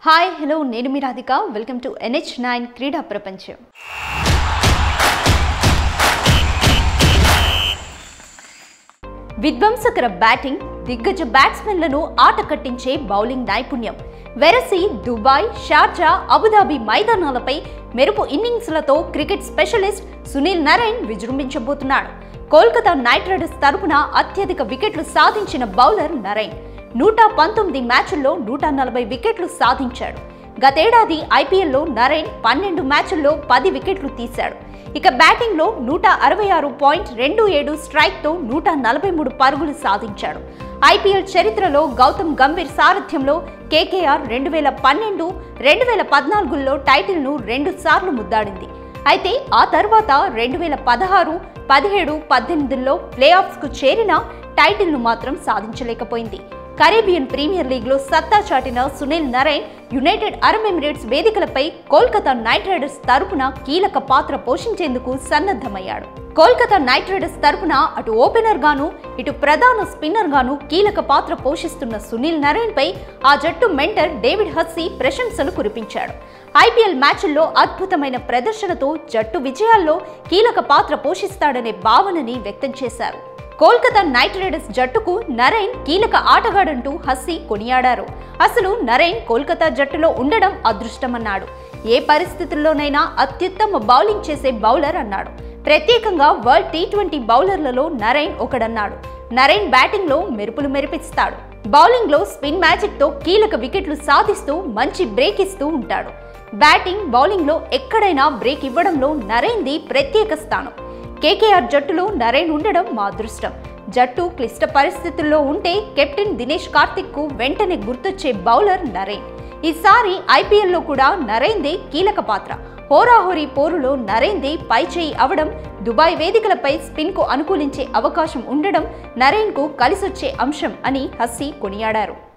hi hello నేను మీ Radhika welcome to NH nine క్రీడా ప్రపంచం విధ్వంసకర బ్యాటింగ్ దిగ్గజ బ్యాట్స్మెన్లను ఆట కట్టించే బౌలింగ్ నైపుణ్యం వెరసి దుబాయ్ షార్జా అబుదాబి మైదానాలపై మెరుపు ఇన్నింగ్స్లతో క్రికెట్ స్పెషలిస్ట్ సునీల్ నరైన్ విజృంభించబోతున్నాడు కోల్కతా నైట్ రైడర్స్ తరపున అత్యధిక వికెట్లు సాధించిన బౌలర్ నరైన్ నూట పంతొమ్మిది మ్యాచుల్లో నూట నలభై వికెట్లు సాధించాడు గతేడాది ఐపీఎల్లో నరైన్ పన్నెండు మ్యాచుల్లో పది వికెట్లు తీశాడు ఇక బ్యాటింగ్లో నూట అరవై ఆరు పాయింట్ రెండు ఏడు స్ట్రైక్తో నూట నలభై మూడు పరుగులు సాధించాడు ఐపీఎల్ చరిత్రలో గౌతమ్ గంభీర్ సారథ్యంలో కేకేఆర్ రెండు వేల పన్నెండు రెండు వేల పద్నాలుగులో టైటిల్ను రెండు సార్లు ముద్దాడింది అయితే ఆ తర్వాత రెండు వేల పదహారు పదిహేడు పద్దెనిమిదిలో ప్లే ఆఫ్స్కు చేరిన టైటిల్ను మాత్రం సాధించలేకపోయింది కరేబియన్ ప్రీమియర్ లీగ్లో సత్తా చాటిన Sunil Narine United Arab Emirates వేదికలపై కోల్కతా నైట్ రైడర్స్ తరపున కీలక పాత్ర పోషించేందుకు సన్నద్ధమయ్యాడు కోల్కతా నైట్ రైడర్స్ తరపున అటు ఓపెనర్ గాను ఇటు ప్రధాన స్పిన్నర్ గాను కీలక పాత్ర పోషిస్తున్న సునీల్ నరైన్ పై ఆ జట్టు మెంటర్ డేవిడ్ హస్సీ ప్రశంసలు కురిపించాడు ఐపీఎల్ మ్యాచ్ల్లో అద్భుతమైన ప్రదర్శనతో జట్టు విజయాల్లో కీలక పాత్ర పోషిస్తాడనే భావనని వ్యక్తం చేశారు కోల్కతా నైట్ రైడర్స్ జట్టుకు నరైన్ కీలక ఆటగాడంటూ హస్సీ కొనియాడారు అసలు నరైన్ కోల్కతా జట్టులో ఉండడం అదృష్టమన్నాడు ఏ పరిస్థితుల్లోనైనా అత్యుత్తమ బౌలింగ్ చేసే బౌలర్ అన్నాడు ప్రత్యేకంగా వరల్డ్ టీ ట్వంటీ బౌలర్లలో నరైన్ ఒకడన్నాడు నరైన్ బ్యాటింగ్లో మెరుపులు మెరిపిస్తాడు బౌలింగ్లో స్పిన్ మ్యాజిక్తో కీలక వికెట్లు సాధిస్తూ మంచి బ్రేక్ ఇస్తూ ఉంటాడు బ్యాటింగ్ బౌలింగ్లో ఎక్కడైనా బ్రేక్ ఇవ్వడంలో నరైన్ది ప్రత్యేక స్థానం కేకేఆర్ జట్టులో నరైన్ ఉండడం మా అదృష్టం జట్టు క్లిష్ట పరిస్థితుల్లో ఉంటే కెప్టెన్ దినేష్ కార్తిక్ కు వెంటనే గుర్తొచ్చే బౌలర్ నరైన్ ఈసారి ఐపీఎల్లో కూడా నరైన్దే కీలక పాత్ర హోరాహోరీ పోరులో నరైన్దే పైచేయి అవడం దుబాయ్ వేదికలపై స్పిన్ కు అనుకూలించే అవకాశం ఉండడం నరైన్ కు కలిసొచ్చే అంశం అని హస్సీ కొనియాడారు